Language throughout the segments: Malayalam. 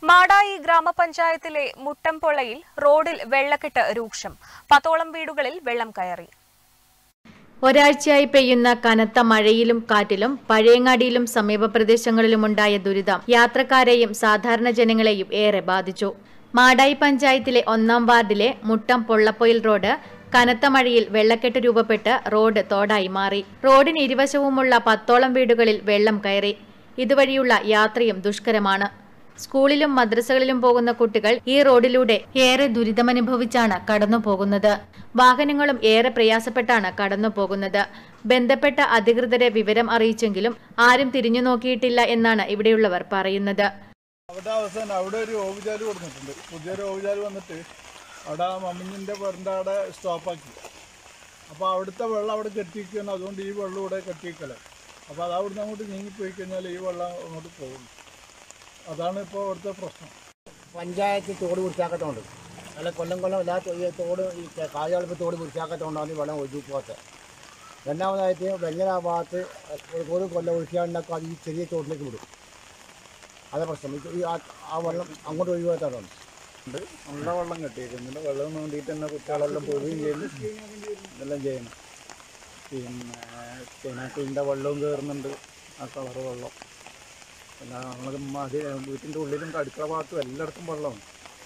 മാടായി ഗ്രാമപഞ്ചായത്തിലെ മുട്ടംപൊളയിൽ റോഡിൽ വെള്ളക്കെട്ട് രൂക്ഷം പത്തോളം വീടുകളിൽ വെള്ളം കയറി ഒരാഴ്ചയായി പെയ്യുന്ന കനത്ത മഴയിലും കാറ്റിലും പഴയങ്ങാടിയിലും സമീപ പ്രദേശങ്ങളിലുമുണ്ടായ ദുരിതം യാത്രക്കാരെയും സാധാരണ ജനങ്ങളെയും ഏറെ ബാധിച്ചു മാടായി പഞ്ചായത്തിലെ ഒന്നാം വാർഡിലെ മുട്ടം പൊള്ളപ്പൊയിൽ റോഡ് കനത്ത മഴയിൽ വെള്ളക്കെട്ട് രൂപപ്പെട്ട് റോഡ് തോടായി മാറി റോഡിന് ഇരുവശവുമുള്ള പത്തോളം വീടുകളിൽ വെള്ളം കയറി ഇതുവഴിയുള്ള യാത്രയും ദുഷ്കരമാണ് സ്കൂളിലും മദ്രസകളിലും പോകുന്ന കുട്ടികൾ ഈ റോഡിലൂടെ ഏറെ ദുരിതമനുഭവിച്ചാണ് കടന്നു പോകുന്നത് വാഹനങ്ങളും ഏറെ പ്രയാസപ്പെട്ടാണ് കടന്നു പോകുന്നത് ബന്ധപ്പെട്ട അധികൃതരെ വിവരം അറിയിച്ചെങ്കിലും ആരും തിരിഞ്ഞു നോക്കിയിട്ടില്ല എന്നാണ് ഇവിടെയുള്ളവർ പറയുന്നത് അവിടെ അവസാനം അവിടെ ഒരു ഓവുചാല് കൊടുത്തിട്ടുണ്ട് പുതിയൊരു ഓവുചാല് വന്നിട്ട് അവിടെ ആ മമ്മിഞ്ഞിൻ്റെ പേരിൻ്റെ അവിടെ സ്റ്റോപ്പാക്കി അപ്പോൾ അവിടുത്തെ വെള്ളം അവിടെ കെട്ടിയിരിക്കുകയാണ് അതുകൊണ്ട് ഈ വെള്ളം ഇവിടെ കെട്ടിയിരിക്കല അപ്പോൾ അത് അവിടുന്ന് അങ്ങോട്ട് നീങ്ങിപ്പോയി കഴിഞ്ഞാൽ ഈ വെള്ളം അങ്ങോട്ട് പോകും അതാണ് ഇപ്പോൾ അവിടുത്തെ പ്രശ്നം പഞ്ചായത്ത് തോട് വൃത്തിയാക്കത്തോണ്ട് അല്ല കൊല്ലം കൊല്ലം എല്ലാ തോ- ഈ തോട് ഈ കായളപ്പ് തോട് വൃത്തിയാക്കത്തോണ്ടാണ് ഈ വെള്ളം ഒഴുകി പോകാത്തത് രണ്ടാമതായിട്ട് വെങ്ങന ആ ഭാഗത്ത് ഒരു കൊല്ലം ഒഴിക്കാണ്ടാക്കും അത് ഈ ചെറിയ തോട്ടിലേക്ക് വിടും അതെ പ്രശ്നം ഇത് ഈ ആ- ആ വെള്ളം അങ്ങോട്ട് ഒഴിവാക്കാത്തതാണ് ഉണ്ട് നല്ല വെള്ളം കെട്ടിയിരിക്കുന്നുണ്ട് വെള്ളം വേണ്ടിയിട്ട് തന്നെ കുട്ടികളെല്ലാം പോവുകയും ചെയ്യുന്നു ഇതെല്ലാം ചെയ്യണം പിന്നെ കിണറ്റിൻ്റെ വെള്ളവും കയറുന്നുണ്ട് ആ കളറ് വെള്ളം പിന്നെ നമ്മൾ മതി വീട്ടിൻ്റെ ഉള്ളിലും അടുക്കള ഭാഗത്തും എല്ലായിടത്തും വെള്ളമാണ്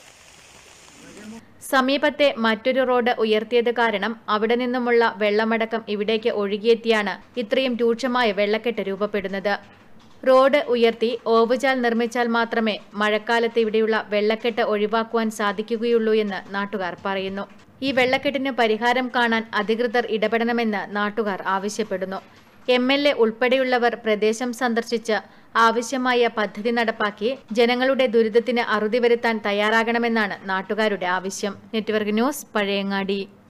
സമീപത്തെ മറ്റൊരു റോഡ് ഉയർത്തിയത് കാരണം അവിടെ നിന്നുമുള്ള വെള്ളമടക്കം ഇവിടേക്ക് ഒഴുകിയെത്തിയാണ് ഇത്രയും രൂക്ഷമായ വെള്ളക്കെട്ട് രൂപപ്പെടുന്നത് റോഡ് ഉയർത്തി ഓവുചാൽ നിർമ്മിച്ചാൽ മാത്രമേ മഴക്കാലത്ത് ഇവിടെയുള്ള വെള്ളക്കെട്ട് ഒഴിവാക്കുവാൻ സാധിക്കുകയുള്ളൂ എന്ന് നാട്ടുകാർ പറയുന്നു ഈ വെള്ളക്കെട്ടിന് പരിഹാരം കാണാൻ അധികൃതർ ഇടപെടണമെന്ന് നാട്ടുകാർ ആവശ്യപ്പെടുന്നു എം എൽ എ ഉൾപ്പെടെയുള്ളവർ പ്രദേശം സന്ദർശിച്ച് ആവശ്യമായ പദ്ധതി നടപ്പാക്കി ജനങ്ങളുടെ ദുരിതത്തിന് അറുതി വരുത്താൻ തയ്യാറാകണമെന്നാണ് നാട്ടുകാരുടെ ആവശ്യം നെറ്റ്വർക്ക് ന്യൂസ് പഴയങ്ങാടി